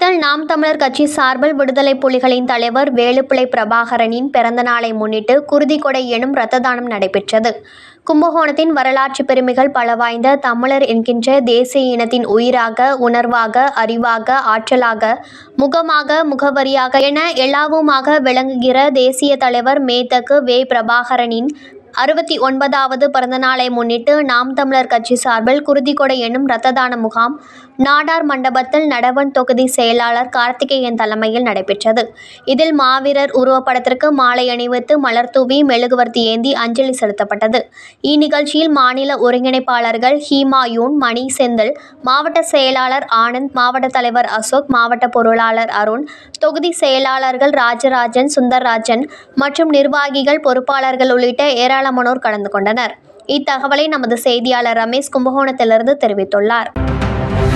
திண்டுக்கல் நாம் தமிழர் கட்சி சார்பில் விடுதலை புலிகளின் தலைவர் வேலுப்பிள்ளை பிரபாகரனின் பிறந்த நாளை முன்னிட்டு குருதிக்கொடை எனும் இரத்த தானம் நடைபெற்றது கும்பகோணத்தின் வரலாற்று பெருமைகள் பல வாய்ந்த தமிழர் என்கின்ற தேசிய இனத்தின் உயிராக உணர்வாக அறிவாக ஆற்றலாக முகமாக முகவரியாக என எல்லாவுமாக விளங்குகிற தேசிய தலைவர் மேதகு வே பிரபாகரனின் அறுபத்தி ஒன்பதாவது பிறந்தநாளை முன்னிட்டு நாம் தமிழர் கட்சி சார்பில் குருதிக்கொடை என்னும் இரத்த தான முகாம் நாடார் மண்டபத்தில் நடவன் தொகுதி செயலாளர் கார்த்திகேயன் தலைமையில் நடைபெற்றது இதில் மாவீரர் உருவப்படத்திற்கு மாலை அணிவித்து மலர் தூவி மெழுகுவர்த்தி ஏந்தி அஞ்சலி செலுத்தப்பட்டது இந்நிகழ்ச்சியில் மாநில ஒருங்கிணைப்பாளர்கள் ஹீமாயூன் மணி செந்தில் மாவட்ட செயலாளர் ஆனந்த் மாவட்ட தலைவர் அசோக் மாவட்ட பொருளாளர் அருண் தொகுதி செயலாளர்கள் ராஜராஜன் சுந்தர்ராஜன் மற்றும் நிர்வாகிகள் பொறுப்பாளர்கள் உள்ளிட்ட ஏராளமானோர் கலந்து கொண்டனர் இத்தகவலை நமது செய்தியாளர் ரமேஷ் கும்பகோணத்திலிருந்து தெரிவித்துள்ளார்